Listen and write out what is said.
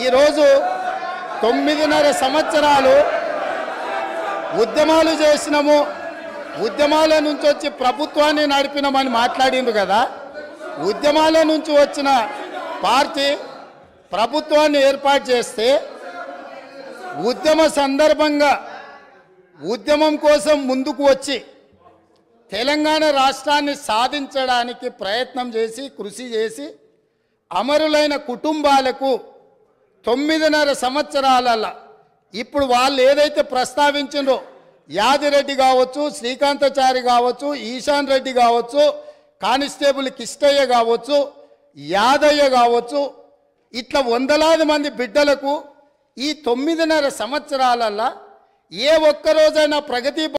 ఈరోజు తొమ్మిదిన్నర సంవత్సరాలు ఉద్యమాలు చేసినాము ఉద్యమాల నుంచి వచ్చి ప్రభుత్వాన్ని నడిపినామని మాట్లాడిండు కదా ఉద్యమాల నుంచి వచ్చిన పార్టీ ప్రభుత్వాన్ని ఏర్పాటు చేస్తే ఉద్యమ సందర్భంగా ఉద్యమం కోసం ముందుకు వచ్చి తెలంగాణ రాష్ట్రాన్ని సాధించడానికి ప్రయత్నం చేసి కృషి చేసి అమరులైన కుటుంబాలకు తొమ్మిదిన్నర సంవత్సరాలలో ఇప్పుడు వాళ్ళు ఏదైతే ప్రస్తావించిండ్రో యాదిరెడ్డి కావచ్చు శ్రీకాంతాచారి కావచ్చు ఈశాన్ రెడ్డి కావచ్చు కానిస్టేబుల్ కిష్టయ్య కావచ్చు యాదయ్య కావచ్చు ఇట్లా వందలాది మంది బిడ్డలకు ఈ తొమ్మిదిన్నర సంవత్సరాలల్లో ఏ ఒక్క రోజైనా ప్రగతి